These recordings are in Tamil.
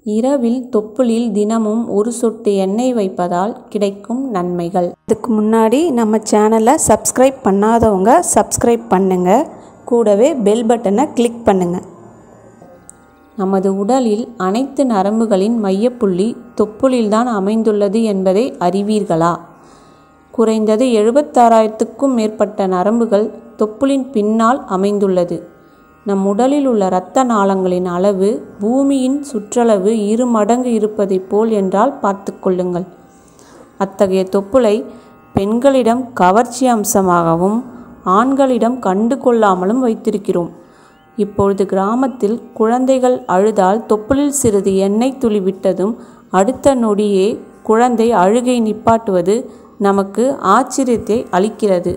இரவில் தொப்புளில் தினமும் ஒரு சொட்டு எண்ணெய் வைப்பதால் கிடைக்கும் நன்மைகள் இதுக்கு முன்னாடி நம்ம சேனலை சப்ஸ்கிரைப் பண்ணாதவங்க சப்ஸ்கிரைப் பண்ணுங்க கூடவே பெல் பட்டனை கிளிக் பண்ணுங்க நமது உடலில் அனைத்து நரம்புகளின் மையப்புள்ளி தொப்புளில்தான் அமைந்துள்ளது என்பதை அறிவீர்களா குறைந்தது எழுபத்தாறாயிரத்துக்கும் மேற்பட்ட நரம்புகள் தொப்புளின் பின்னால் அமைந்துள்ளது நம் உடலில் உள்ள இரத்த நாளங்களின் அளவு பூமியின் சுற்றளவு இரு மடங்கு இருப்பதைப் போல் என்றால் பார்த்து கொள்ளுங்கள் அத்தகைய தொப்புளை பெண்களிடம் கவர்ச்சி அம்சமாகவும் ஆண்களிடம் கண்டு கொள்ளாமலும் வைத்திருக்கிறோம் இப்பொழுது கிராமத்தில் குழந்தைகள் அழுதால் தொப்புளில் சிறிது எண்ணெய் துளி விட்டதும் அடுத்த நொடியே குழந்தை அழுகை நிப்பாட்டுவது நமக்கு ஆச்சரியத்தை அளிக்கிறது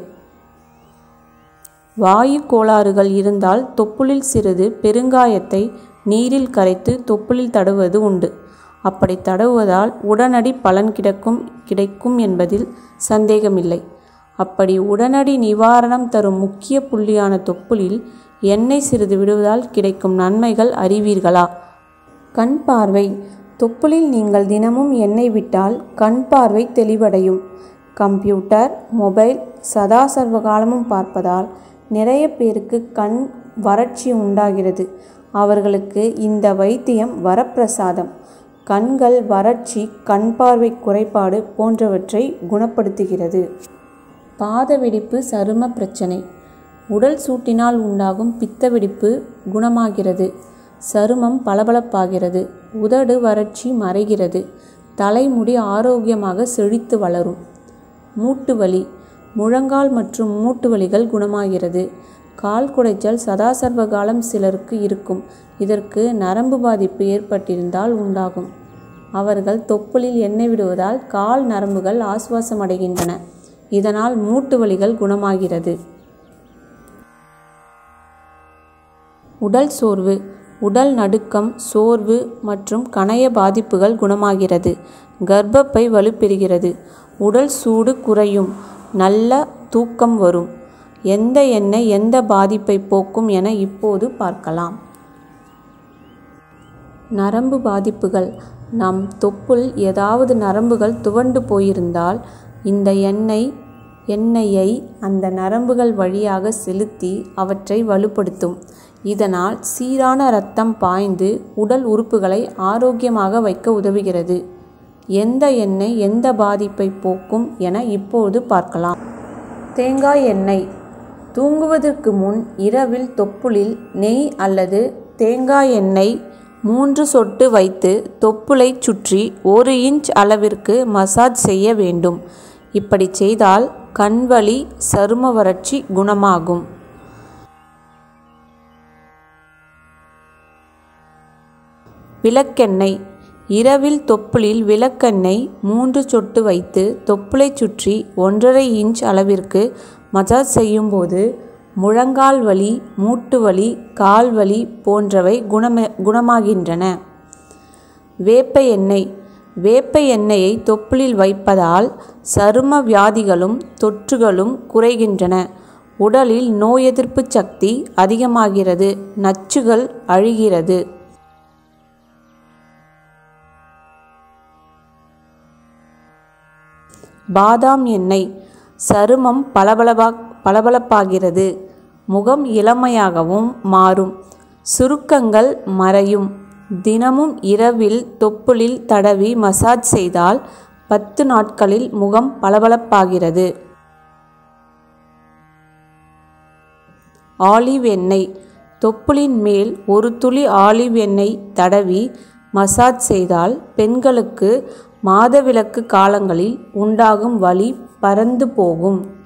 வாயு கோளாறுகள் இருந்தால் தொப்புளில் சிறிது பெருங்காயத்தை நீரில் கரைத்து தொப்புளில் தடவுவது உண்டு அப்படி தடவுவதால் உடனடி பலன் கிடைக்கும் கிடைக்கும் என்பதில் சந்தேகமில்லை அப்படி உடனடி நிவாரணம் தரும் முக்கிய புள்ளியான தொப்புளில் எண்ணெய் சிறிது விடுவதால் கிடைக்கும் நன்மைகள் அறிவீர்களா கண் பார்வை தொப்புளில் நீங்கள் தினமும் எண்ணெய் விட்டால் கண் பார்வை தெளிவடையும் கம்ப்யூட்டர் மொபைல் சதா சர்வ காலமும் பார்ப்பதால் நிறைய பேருக்கு கண் வறட்சி உண்டாகிறது அவர்களுக்கு இந்த வைத்தியம் வரப்பிரசாதம் கண்கள் வறட்சி கண் பார்வை குறைபாடு போன்றவற்றை குணப்படுத்துகிறது பாத வெடிப்பு சரும பிரச்சனை உடல் சூட்டினால் உண்டாகும் பித்த வெடிப்பு குணமாகிறது சருமம் பளபளப்பாகிறது உதடு வறட்சி மறைகிறது தலைமுடி ஆரோக்கியமாக செழித்து வளரும் மூட்டு வலி முழங்கால் மற்றும் மூட்டு வலிகள் குணமாகிறது கால் குடைச்சல் சதாசர்வ காலம் சிலருக்கு இருக்கும் இதற்கு நரம்பு பாதிப்பு ஏற்பட்டிருந்தால் உண்டாகும் அவர்கள் தொப்புளில் எண்ணெய் விடுவதால் கால் நரம்புகள் ஆசுவாசமடைகின்றன இதனால் மூட்டு வலிகள் குணமாகிறது உடல் சோர்வு உடல் நடுக்கம் சோர்வு மற்றும் கணைய பாதிப்புகள் குணமாகிறது கர்ப்பப்பை வலுப்பெறுகிறது உடல் சூடு குறையும் நல்ல தூக்கம் வரும் எந்த எண்ணெய் எந்த பாதிப்பை போக்கும் என இப்போது பார்க்கலாம் நரம்பு பாதிப்புகள் நம் தொப்புள் ஏதாவது நரம்புகள் துவண்டு போயிருந்தால் இந்த எண்ணெய் எண்ணெயை அந்த நரம்புகள் வழியாக செலுத்தி அவற்றை வலுப்படுத்தும் இதனால் சீரான இரத்தம் பாய்ந்து உடல் உறுப்புகளை ஆரோக்கியமாக வைக்க உதவுகிறது எந்த எண்ணெய் எந்த பாதிப்பை போக்கும் என இப்போது பார்க்கலாம் தேங்காய் எண்ணெய் தூங்குவதற்கு முன் இரவில் தொப்புளில் நெய் அல்லது தேங்காய் எண்ணெய் மூன்று சொட்டு வைத்து தொப்புளை சுற்றி ஒரு இன்ச் அளவிற்கு மசாஜ் செய்ய வேண்டும் இப்படி செய்தால் கண்வலி சரும வறட்சி குணமாகும் விளக்கெண்ணெய் இரவில் தொப்புளில் விளக்கெண்ணெய் மூன்று சொட்டு வைத்து தொப்புளை சுற்றி ஒன்றரை இன்ச் அளவிற்கு மசாஜ் செய்யும்போது முழங்கால் வலி மூட்டு வலி கால் வலி போன்றவை குணம குணமாகின்றன வேப்ப எண்ணெய் வேப்ப எண்ணெயை தொப்புளில் வைப்பதால் சரும வியாதிகளும் தொற்றுகளும் குறைகின்றன உடலில் நோய் எதிர்ப்பு சக்தி அதிகமாகிறது நச்சுகள் அழிகிறது பாதாம் எண்ணெய் சருமம் பளபளபா பளபளப்பாகிறது முகம் இளமையாகவும் மாறும் சுருக்கங்கள் மறையும் தினமும் இரவில் தொப்புளில் தடவி மசாஜ் செய்தால் பத்து நாட்களில் முகம் பளபளப்பாகிறது ஆலிவ் எண்ணெய் தொப்புளின் மேல் ஒரு துளி ஆலிவ் எண்ணெய் தடவி மசாஜ் செய்தால் பெண்களுக்கு மாதவிலக்கு காலங்களில் உண்டாகும் வலி பறந்து போகும்